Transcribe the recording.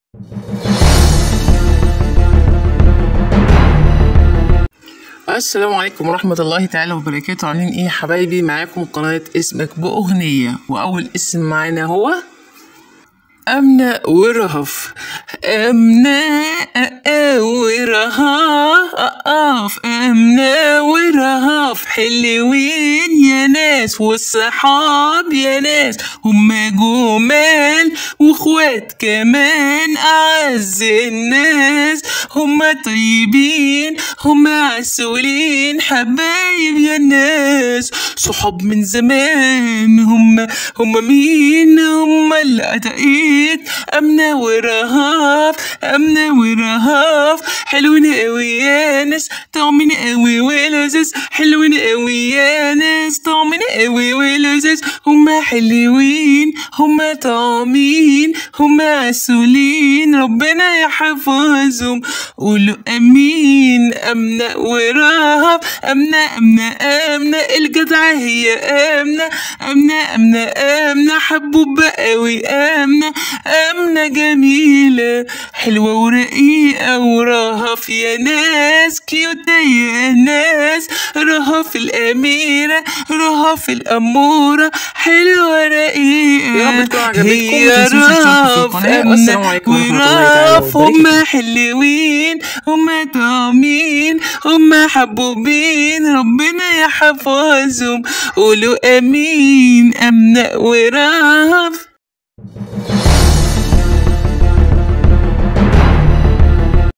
السلام عليكم ورحمة الله تعالى وبركاته عاملين ايه يا حبايبي معاكم قناة اسمك بأغنية وأول اسم معانا هو أمنة ورهف أمنة ورهف أمنة ورهف حلوين يا ناس والصحاب يا ناس هما جمال واخوات كمان أعز الناس هما طيبين هما عسولين حبايب يا ناس صحاب من زمان هما هما مين هما اللي أتقيت أمنة ورهاف أمنة ورهاف حلوين قوي يا ناس طعمين قوي ولذيذ حلوين قوي يا ناس طعمين قوي ولذيذ هما حلوين هما طعمين هما عسولين ربنا يحفظهم قولوا امين امنه ورهب امنه امنه امنه الجدعه هي امنه امنه امنه امنه حبوبه قوي امنه امنه جميله حلوه ورقيقه ورهف يا ناس كيوتة يا ناس رهف الاميره رهف الاموره حلوه رقيقه يا رب تكون عجبتكم هي ومتنسوش تشتركوا في رهف القناة. والسلام عليكم ورحمة الله تعالى ورهف وبركاته. هما حلوين هما طعمين هما حبوبين ربنا يحفظهم قولوا امين امنه ورهف